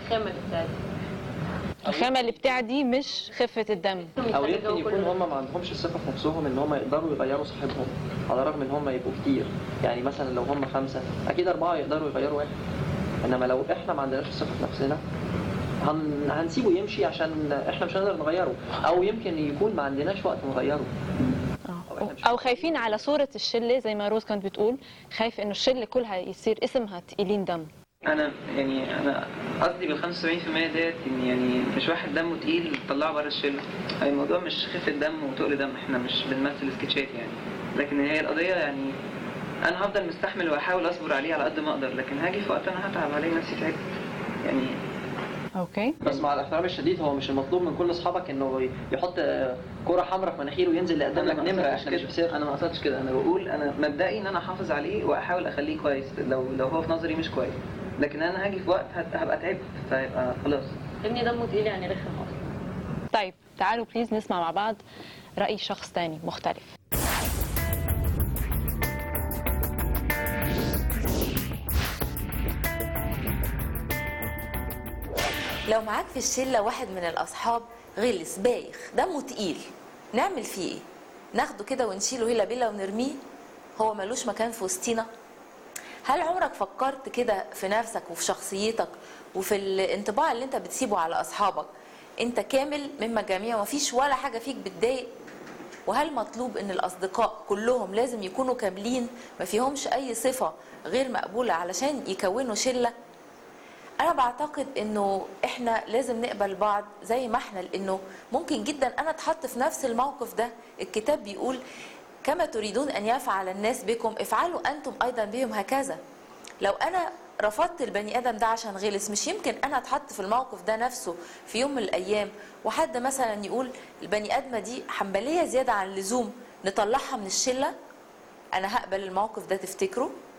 الخامه اللي بتاعتي الخامه اللي بتاعدي مش خفه الدم او يمكن يكون هم ما عندهمش الثقه في نفسهم ان هم يقدروا يغيروا صاحبهم على الرغم ان هم يبقوا كتير يعني مثلا لو هم خمسه اكيد اربعه يقدروا يغيروا واحد انما لو احنا ما عندناش الثقه في نفسنا هن... هنسيبه يمشي عشان احنا مش هنقدر نغيره او يمكن يكون ما عندناش وقت نغيره أو إحنا مش او خايفين على صوره الشله زي ما روز كانت بتقول خايف انه الشله كلها يصير اسمها تقيلين دم انا يعني انا قصدي بال 75% ديت ان يعني مش واحد دمه تقيل طلعه بره الشله يعني الموضوع مش خفه دم وتقل دم احنا مش بنمثل سكتشات يعني لكن هي القضيه يعني انا هفضل مستحمل واحاول اصبر عليه على قد ما اقدر لكن هاجي في وقت انا هتعب عليه نفسي تعبت يعني اوكي بس مع الاحترام الشديد هو مش المطلوب من كل اصحابك انه يحط كرة حمراء في مناخيره وينزل يقدم لك ما نمره قصدتش احنا مش كده. بسير انا ما قصدتش كده انا بقول انا مبدئي ان انا احافظ عليه واحاول اخليه كويس لو لو هو في نظري مش كويس لكن انا هاجي في وقت هت- هبقى تعبت فيبقى خلاص ابني دمه تقيل يعني رخم اصلا طيب تعالوا بليز نسمع مع بعض راي شخص تاني مختلف لو معاك في الشله واحد من الاصحاب غلس بايخ دمه تقيل نعمل فيه ايه ناخده كده ونشيله هيلا بيلا ونرميه هو ملوش مكان في وسطينا هل عمرك فكرت كده في نفسك وفي شخصيتك وفي الانطباع اللي انت بتسيبه على اصحابك انت كامل من مجاميع ومفيش ولا حاجه فيك بتضايق وهل مطلوب ان الاصدقاء كلهم لازم يكونوا كاملين ما فيهمش اي صفه غير مقبوله علشان يكونوا شله انا بعتقد انه احنا لازم نقبل بعض زي ما احنا لانه ممكن جدا انا اتحط في نفس الموقف ده الكتاب بيقول كما تريدون ان يفعل الناس بكم افعلوا انتم ايضا بهم هكذا لو انا رفضت البني ادم ده عشان غلس مش يمكن انا اتحط في الموقف ده نفسه في يوم من الايام وحد مثلا يقول البني ادمه دي حنبليه زياده عن اللزوم نطلعها من الشله انا هقبل الموقف ده تفتكروا